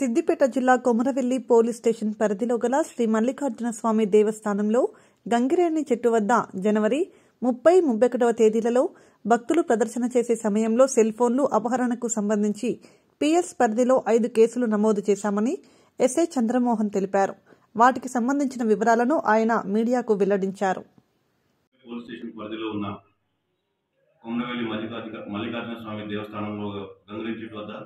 సిద్దిపేట జిల్లా Komaravelli police station పరిధిలో గల శ్రీ మల్లికార్జున స్వామి దేవస్థానంలో గంగిరేణి చెట్టు వద్ద జనవరి ముప్పై ముప్పై ఒకటవ తేదీలలో భక్తులు ప్రదర్శన చేసే సమయంలో సెల్ ఫోన్లు అపహరణకు సంబంధించి పిఎస్ పరిధిలో ఐదు కేసులు నమోదు చేశామని ఎస్ఐ చంద్రమోహన్ తెలిపారు వాటికి సంబంధించిన వివరాలను ఆయన మీడియాకు వెల్లడించారు పోలీస్ స్టేషన్ పరిధిలో ఉన్న కొమరవెల్లి మల్లికార్జున మల్లికార్జున స్వామి దేవస్థానంలో గంగరించేటి వద్ద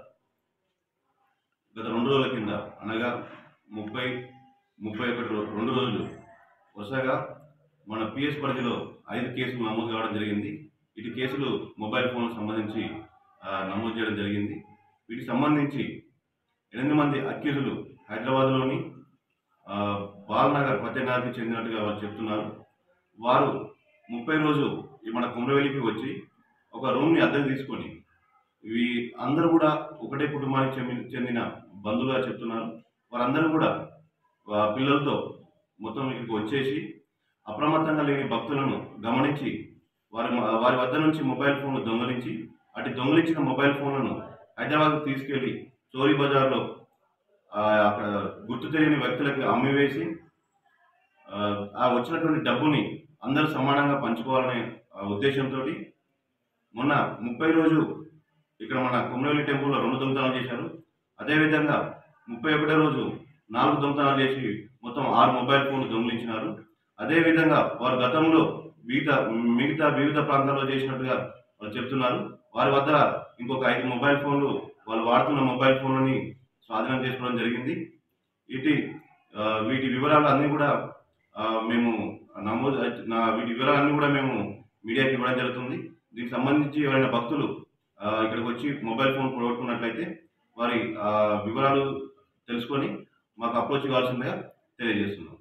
గత రెండు రోజుల కింద అనగా ముప్పై ముప్పై ఒకటి రో- రెండు రోజులు వరుసగా మన పిఎస్ పరిధిలో ఐదు కేసులు నమోదు కావడం జరిగింది ఇటు కేసులు మొబైల్ ఫోన్లకు సంబంధించి ఆ, నమోదు చేయడం జరిగింది వీటికి సంబంధించి ఎనిమిది మంది అక్యూజులు హైదరాబాద్లోని ఆ, బాలనగర్ ఫతేనగర్కి చెందినట్టుగా వాళ్ళు చెప్తున్నారు వారు ముప్పై రోజు ఈ మన కుమ్రవెల్లికి వచ్చి ఒక రూమ్ని అద్దెకు తీసుకొని ఇవి అందరూ కూడా ఒకటే కుటుంబానికి చెంది- చెందిన బంధువులుగా చెప్తున్నారు వారందరూ కూడా ఆ, పిల్లలతో మొత్తం ఇక్కడికి వచ్చేసి అప్రమత్తంగా లేని భక్తులను గమనించి వారి వారి వద్ద నుంచి మొబైల్ ఫోన్లు దొంగలించి అటు దొంగలించిన మొబైల్ ఫోన్లను హైదరాబాద్కు తీసుకెళ్లి చోరీ బజార్లో ఆ, అక్కడ గుర్తు తెలియని వ్యక్తులకు అమ్మివేసి ఆ, ఆ వచ్చినటువంటి డబ్బుని అందరూ సమానంగా పంచుకోవాలనే ఆ, ఉద్దేశంతో మొన్న ముప్పై రోజు ఇక్కడ మన కుమరవెల్లి టెంపుల్లో రెండు దొంగతనాలు చేశారు అదేవిధంగా ముప్పై ఒకటో రోజు నాలుగు దొంగతనాలు చేసి మొత్తం ఆరు మొబైల్ ఫోన్లు దొంగిలించినారు అదేవిధంగా వారు గతంలో మిగతా మిగతా వివిధ ప్రాంతాల్లో చేసినట్టుగా వాళ్ళు చెప్తున్నారు వారి వద్ద ఇంకొక ఐదు మొబైల్ ఫోన్లు వాళ్ళు వాడుతున్న మొబైల్ ఫోన్లని స్వాధీనం చేసుకోవడం జరిగింది ఇటు ఆ, వీటి వివరాలు అన్నీ కూడా ఆ, మేము నమోదు నా వీటి వివరాలన్నీ కూడా మేము మీడియాకి ఇవ్వడం జరుగుతుంది దీనికి సంబంధించి ఎవరైనా భక్తులు ఆ, ఇక్కడికి వచ్చి మొబైల్ ఫోన్ పోగొట్టుకున్నట్లయితే వారి ఆ, వివరాలు తెలుసుకొని మాకు అప్రోచ్ కావాల్సిందిగా తెలియజేస్తున్నాం